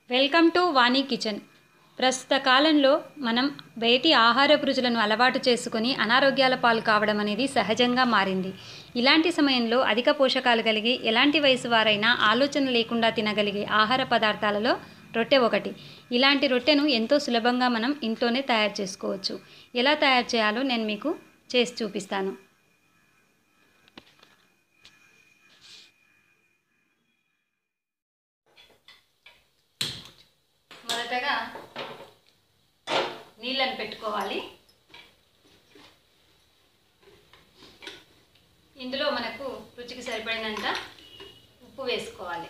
welcome to Vani kitchen ప్రస్తుత కాలంలో మనం బయటి ఆహారపు రుచులను అలవాటు చేసుకొని అనారోగ్యాల పాలు కావడం అనేది సహజంగా మారింది ఇలాంటి సమయంలో అధిక పోషకాలు కలిగి ఎలాంటి వయసు వారైనా ఆలోచన లేకుండా తినగలిగే ఆహార పదార్థాలలో రొట్టె ఒకటి ఇలాంటి రొట్టెను ఎంతో సులభంగా మనం ఇంట్లోనే తయారు చేసుకోవచ్చు ఎలా తయారు చేయాలో నేను మీకు చేసి చూపిస్తాను మొదటగా నీళ్ళని పెట్టుకోవాలి ఇందులో మనకు రుచికి సరిపడినంత ఉప్పు వేసుకోవాలి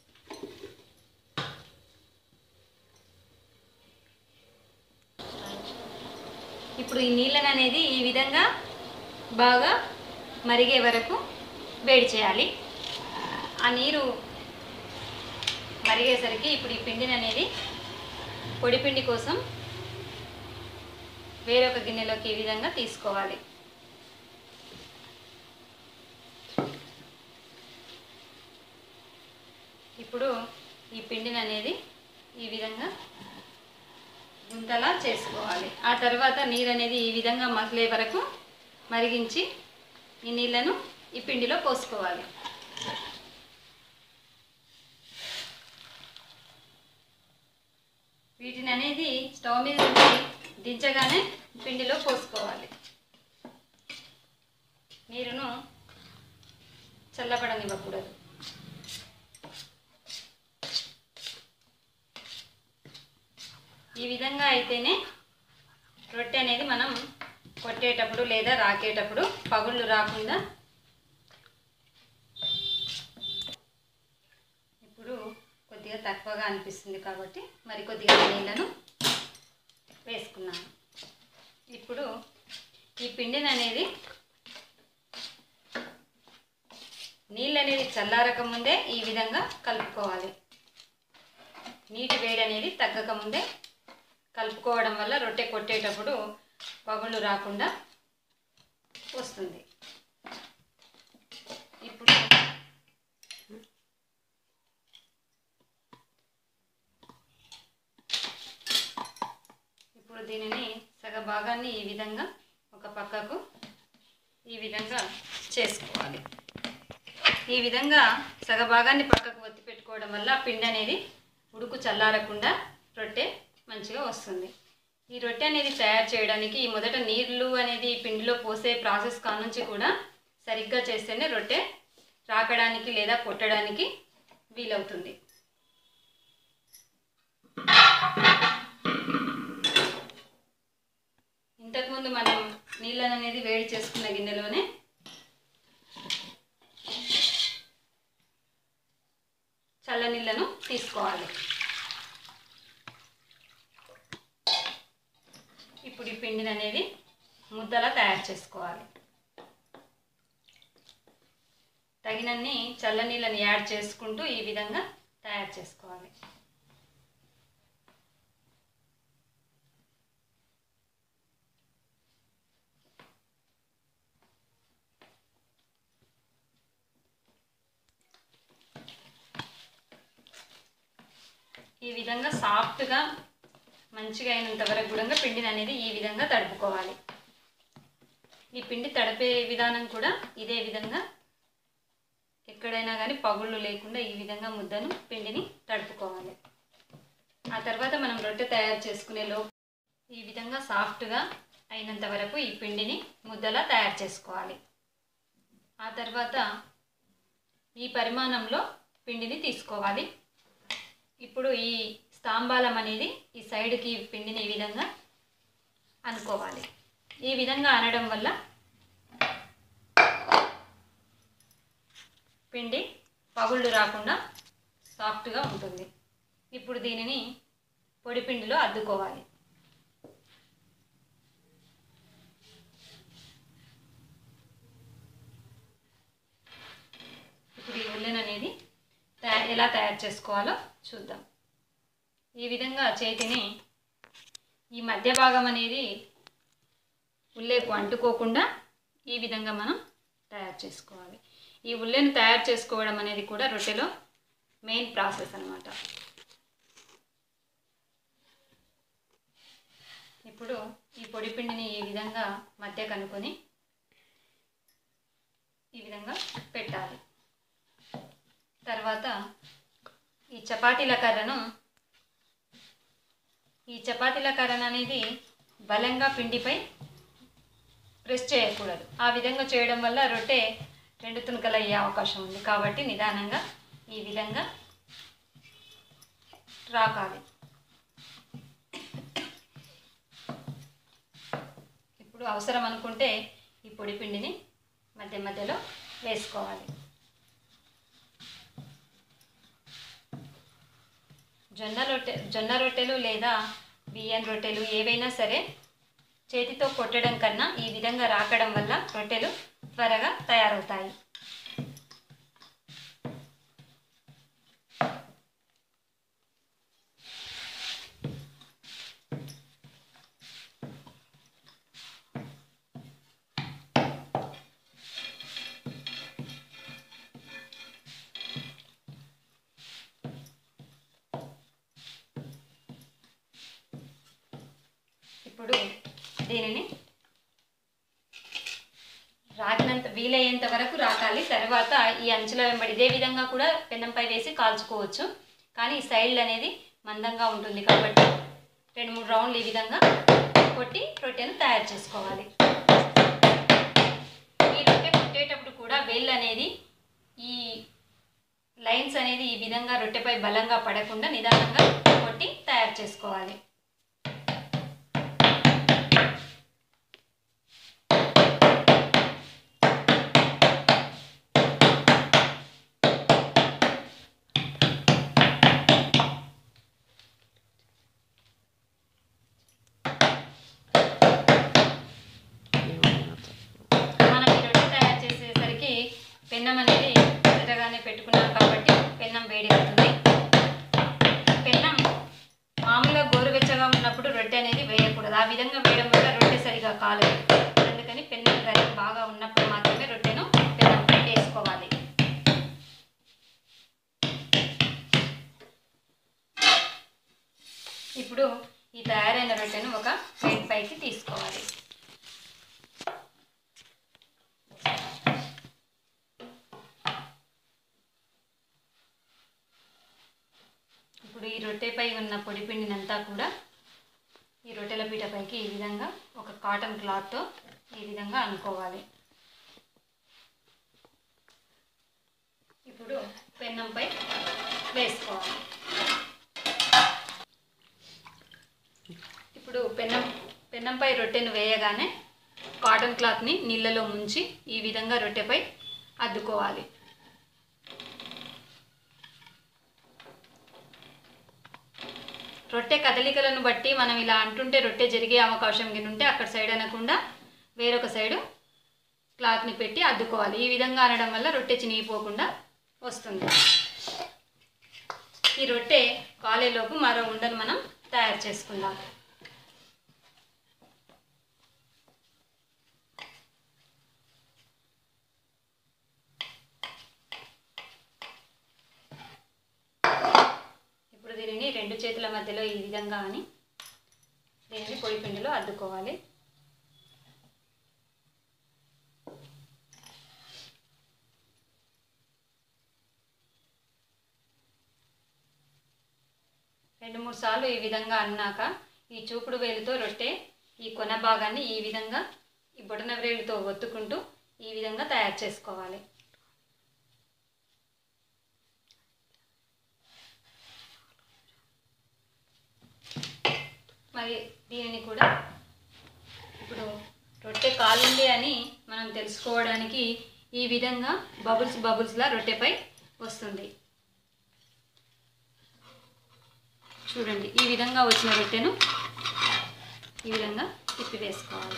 ఇప్పుడు ఈ నీళ్ళని అనేది ఈ విధంగా బాగా మరిగే వరకు వేడి చేయాలి ఆ నీరు మరిగేసరికి ఇప్పుడు ఈ పిండిని అనేది పొడి పిండి కోసం వేరొక గిన్నెలోకి ఈ విధంగా తీసుకోవాలి ఇప్పుడు ఈ పిండిని అనేది ఈ విధంగా గుంతలా చేసుకోవాలి ఆ తర్వాత నీరు అనేది ఈ విధంగా మసలే వరకు మరిగించి ఈ నీళ్ళను ఈ పిండిలో పోసుకోవాలి వీటిని అనేది స్టవ్ మీద నుంచి దించగానే పిండిలో పోసుకోవాలి నీరును చల్లబడనివ్వకూడదు ఈ విధంగా అయితేనే రొట్టె అనేది మనం కొట్టేటప్పుడు లేదా రాకేటప్పుడు పగుళ్ళు రాకుండా ఇప్పుడు కొద్దిగా తక్కువగా అనిపిస్తుంది కాబట్టి మరి కొద్దిగా నీళ్ళను వేసుకున్నాను ఇప్పుడు ఈ పిండిని అనేది నీళ్ళు అనేది చల్లారక ముందే ఈ విధంగా కలుపుకోవాలి నీటి వేడి అనేది తగ్గక ముందే కలుపుకోవడం వల్ల రొట్టె కొట్టేటప్పుడు పగుళ్ళు రాకుండా వస్తుంది ఇప్పుడు ఇప్పుడు దీనిని సగ భాగాన్ని ఈ విధంగా ఒక పక్కకు ఈ విధంగా చేసుకోవాలి ఈ విధంగా సగ భాగాన్ని పక్కకు ఒత్తి పెట్టుకోవడం వల్ల పిండి అనేది ఉడుకు చల్లారకుండా రొట్టె మంచిగా వస్తుంది ఈ రొట్టె అనేది తయారు చేయడానికి ఈ మొదట నీళ్లు అనేది ఈ పిండిలో పోసే ప్రాసెస్ కానుంచి కూడా సరిగ్గా చేస్తేనే రొట్టె రాకడానికి లేదా కొట్టడానికి వీలవుతుంది ఇంతకుముందు మనం నీళ్ళని అనేది వేడి చేసుకున్న గిన్నెలోనే చల్ల నీళ్ళను తీసుకోవాలి ఇప్పుడు ఈ పిండిని అనేది ముద్దలా తయారు చేసుకోవాలి తగినన్ని చల్ల నీళ్ళని యాడ్ చేసుకుంటూ ఈ విధంగా తయారు చేసుకోవాలి ఈ విధంగా సాఫ్ట్గా మంచిగా అయినంత వరకు కూడా పిండిని అనేది ఈ విధంగా తడుపుకోవాలి ఈ పిండి తడిపే విధానం కూడా ఇదే విధంగా ఎక్కడైనా కానీ పగుళ్ళు లేకుండా ఈ విధంగా ముద్దను పిండిని తడుపుకోవాలి ఆ తర్వాత మనం రొట్టె తయారు చేసుకునే లో ఈ విధంగా సాఫ్ట్గా అయినంత వరకు ఈ పిండిని ముద్దలా తయారు చేసుకోవాలి ఆ తర్వాత ఈ పరిమాణంలో పిండిని తీసుకోవాలి ఇప్పుడు ఈ స్తాంబాలం అనేది ఈ సైడ్కి పిండిని ఈ విధంగా అనుకోవాలి ఈ విధంగా అనడం వల్ల పిండి పగుళ్ళు రాకుండా సాఫ్ట్గా ఉంటుంది ఇప్పుడు దీనిని పొడి పిండిలో అద్దుకోవాలి ఇప్పుడు ఈ ఉల్లెన్ అనేది తయా ఎలా తయారు చేసుకోవాలో చూద్దాం ఈ విధంగా చేతిని ఈ మధ్య భాగం అనేది ఉల్లేకు అంటుకోకుండా ఈ విధంగా మనం తయారు చేసుకోవాలి ఈ ఉల్లెను తయారు చేసుకోవడం అనేది కూడా రొట్టెలో మెయిన్ ప్రాసెస్ అనమాట ఇప్పుడు ఈ పొడి పిండిని ఈ విధంగా మధ్య కనుకొని ఈ విధంగా పెట్టాలి తర్వాత ఈ చపాతీల కర్రను ఈ చపాతీల కర్రను అనేది బలంగా పిండిపై ప్రెస్ చేయకూడదు ఆ విధంగా చేయడం వల్ల రొట్టె రెండు తునకలు అయ్యే అవకాశం ఉంది కాబట్టి నిదానంగా ఈ విధంగా రాకాలి ఇప్పుడు అవసరం అనుకుంటే ఈ పొడి పిండిని మధ్య మధ్యలో వేసుకోవాలి జొన్న రొట్టె జొన్న రొట్టెలు లేదా బియ్యం రొట్టెలు ఏవైనా సరే చేతితో కొట్టడం కన్నా ఈ విధంగా రాకడం వల్ల రొట్టెలు త్వరగా తయారవుతాయి ఇప్పుడు దీనిని రాకినంత వీలయ్యేంత వరకు రాకాలి తర్వాత ఈ అంచుల వెంబడి ఇదే విధంగా కూడా పెన్నంపై వేసి కాల్చుకోవచ్చు కానీ ఈ సైడ్ అనేది మందంగా ఉంటుంది కాబట్టి రెండు మూడు రౌండ్లు ఈ విధంగా కొట్టి రొట్టెను తయారు చేసుకోవాలి ఈ రొట్టె కొట్టేటప్పుడు కూడా వేళ్ళు అనేది ఈ లైన్స్ అనేది ఈ విధంగా రొట్టెపై బలంగా పడకుండా నిదానంగా కొట్టి తయారు చేసుకోవాలి మనం ఈ రొట్టె తయారు చేసేసరికి పెన్నం అనేది ఎదురగానే పెట్టుకున్నాం కాబట్టి పెన్నం వేడి అవుతుంది పెన్నం మామూలుగా గోరువెచ్చగా ఉన్నప్పుడు రొట్టె అనేది వేయకూడదు ఆ విధంగా వేయడం వల్ల రొట్టె సరిగా కాలేదు అందుకని పెన్నం గరి బాగా ఉన్నప్పుడు మాత్రమే రొట్టెను పెన్నంపై వేసుకోవాలి ఇప్పుడు ఈ తయారైన రొట్టెను ఒక ప్లేట్ పైకి తీసుకోవాలి ఇప్పుడు ఈ రొట్టెపై ఉన్న పొడి పిండినంతా కూడా ఈ రొట్టెల పీటపైకి ఈ విధంగా ఒక కాటన్ క్లాత్తో ఈ విధంగా అనుకోవాలి ఇప్పుడు పెన్నంపై వేసుకోవాలి ఇప్పుడు పెన్నం పెన్నంపై రొట్టెను వేయగానే కాటన్ క్లాత్ని నీళ్ళలో ముంచి ఈ విధంగా రొట్టెపై అద్దుకోవాలి రొట్టె కదలికలను బట్టి మనం ఇలా అంటుంటే రొట్టె జరిగే అవకాశం గిన ఉంటే అక్కడ సైడ్ అనకుండా వేరొక సైడు క్లాత్ని పెట్టి అద్దుకోవాలి ఈ విధంగా అనడం వల్ల రొట్టె చినిగిపోకుండా వస్తుంది ఈ రొట్టె కాలేలోపు మరో ఉండను మనం తయారు చేసుకుందాం ఇప్పుడు దీనిని రెండు చేతుల మధ్యలో ఈ విధంగా అని దీనిని పొడి పిండిలో అద్దుకోవాలి రెండు మూడు సార్లు ఈ విధంగా అన్నాక ఈ చూపుడు వేలుతో రొట్టె ఈ కొన భాగాన్ని ఈ విధంగా ఈ బొటన వేలుతో ఒత్తుకుంటూ ఈ విధంగా తయారు చేసుకోవాలి మరి దీనిని కూడా ఇప్పుడు రొట్టె కాలింది అని మనం తెలుసుకోవడానికి ఈ విధంగా బబుల్స్ బబుల్స్లా రొట్టెపై వస్తుంది చూడండి ఈ విధంగా వచ్చిన రొట్టెను ఈ విధంగా తిప్పి వేసుకోవాలి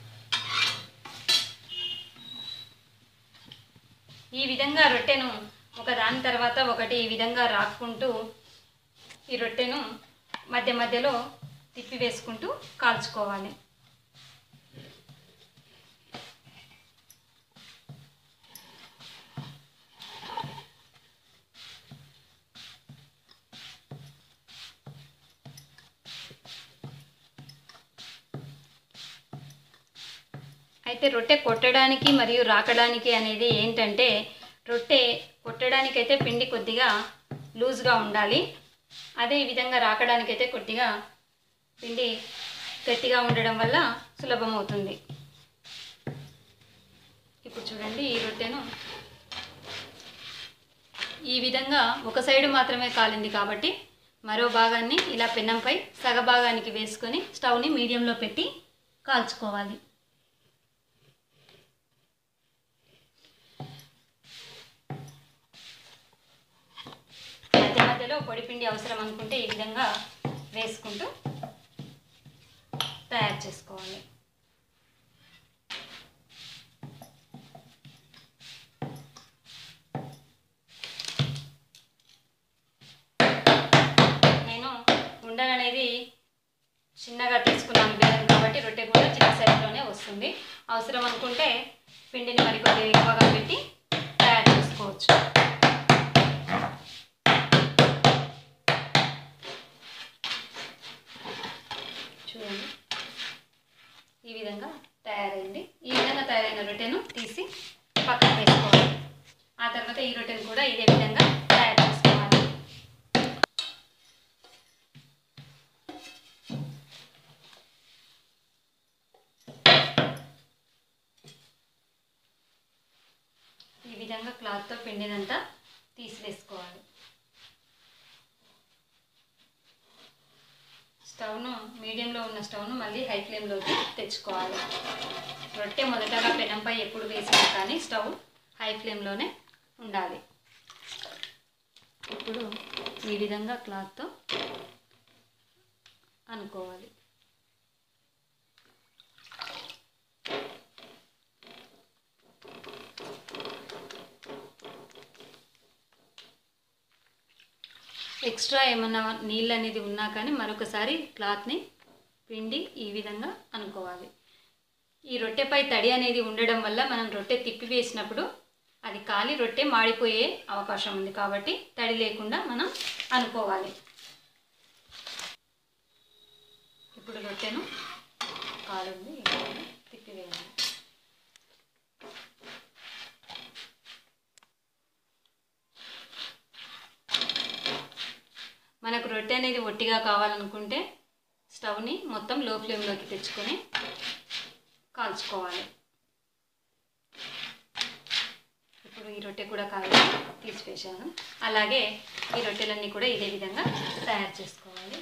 ఈ విధంగా రొట్టెను ఒక దాని తర్వాత ఒకటి ఈ విధంగా రాక్కుంటూ ఈ రొట్టెను మధ్య మధ్యలో తిప్పి వేసుకుంటూ కాల్చుకోవాలి అయితే రొట్టె కొట్టడానికి మరియు రాకడానికి అనేది ఏంటంటే రొట్టె కొట్టడానికైతే పిండి కొద్దిగా లూజ్గా ఉండాలి అదే ఈ విధంగా రాకడానికైతే కొద్దిగా పిండి గట్టిగా ఉండడం వల్ల సులభం అవుతుంది ఇప్పుడు చూడండి ఈ రొట్టెను ఈ విధంగా ఒక సైడు మాత్రమే కాలింది కాబట్టి మరో భాగాన్ని ఇలా పెన్నంపై సగ భాగానికి వేసుకొని స్టవ్ని మీడియంలో పెట్టి కాల్చుకోవాలి మధ్య మధ్యలో పొడిపిండి అవసరం అనుకుంటే ఈ విధంగా వేసుకుంటూ తయారు చేసుకోవాలి నేను ఉండలు అనేది చిన్నగా తీసుకున్నాను బెల్లం కాబట్టి రొట్టె కూడా చిన్న సైజులోనే వస్తుంది అవసరం అనుకుంటే పిండిని మరి కొద్దిగా ఎక్కువగా పెట్టి తయారు చేసుకోవచ్చు చూడండి ఈ విధంగా తయారైంది ఈ విధంగా తయారైన రొట్టెను తీసి పక్కన వేసుకోవాలి ఆ తర్వాత ఈ రొట్టెను కూడా ఇదే విధంగా తయారు చేసుకోవాలి ఈ విధంగా క్లాత్తో పిండినంతా తీసివేసుకోవాలి స్టవ్ను మీడియంలో ఉన్న స్టవ్ను మళ్ళీ హై ఫ్లేమ్లోకి తెచ్చుకోవాలి రొట్టె మొదటగా పెనంపై ఎప్పుడు వేసినా కానీ స్టవ్ హై ఫ్లేమ్లోనే ఉండాలి ఇప్పుడు ఈ విధంగా క్లాత్తో అనుకోవాలి ఎక్స్ట్రా ఏమన్నా నీళ్ళు అనేది ఉన్నా కానీ మరొకసారి క్లాత్ని పిండి ఈ విధంగా అనుకోవాలి ఈ రొట్టెపై తడి అనేది ఉండడం వల్ల మనం రొట్టె తిప్పి వేసినప్పుడు అది కాలి రొట్టె మాడిపోయే అవకాశం ఉంది కాబట్టి తడి లేకుండా మనం అనుకోవాలి ఇప్పుడు రొట్టెను కాలుంది ఈ విధంగా తిప్పివేయాలి మనకు రొట్టె అనేది ఒట్టిగా కావాలనుకుంటే స్టవ్ని మొత్తం లో ఫ్లేమ్లోకి తెచ్చుకొని కాల్చుకోవాలి ఇప్పుడు ఈ రొట్టె కూడా కాలి తీసివేసాను అలాగే ఈ రొట్టెలన్నీ కూడా ఇదే విధంగా తయారు చేసుకోవాలి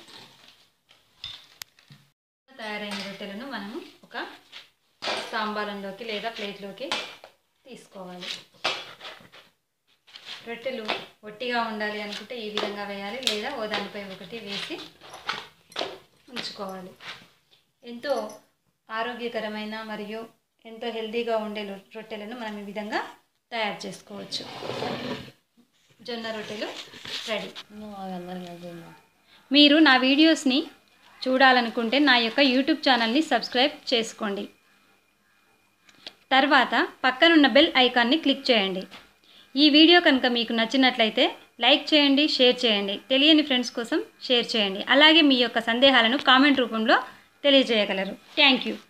తయారైన రొట్టెలను మనము ఒక తాంబాలంలోకి లేదా ప్లేట్లోకి తీసుకోవాలి రొట్టెలు ఒట్టిగా ఉండాలి అనుకుంటే ఈ విధంగా వేయాలి లేదా ఓ దానిపై ఒకటి వేసి ఉంచుకోవాలి ఎంతో ఆరోగ్యకరమైన మరియు ఎంతో హెల్తీగా ఉండే రొ- రొట్టెలను మనం ఈ విధంగా తయారు చేసుకోవచ్చు జొన్న రొట్టెలు రెడీ మీరు నా వీడియోస్ని చూడాలనుకుంటే నా యొక్క యూట్యూబ్ ఛానల్ని సబ్స్క్రైబ్ చేసుకోండి తర్వాత పక్కనున్న బెల్ ఐకాన్ని క్లిక్ చేయండి ఈ వీడియో కనుక మీకు నచ్చినట్లయితే లైక్ చేయండి షేర్ చేయండి తెలియని ఫ్రెండ్స్ కోసం షేర్ చేయండి అలాగే మీ యొక్క సందేహాలను కామెంట్ రూపంలో తెలియజేయగలరు థ్యాంక్ యూ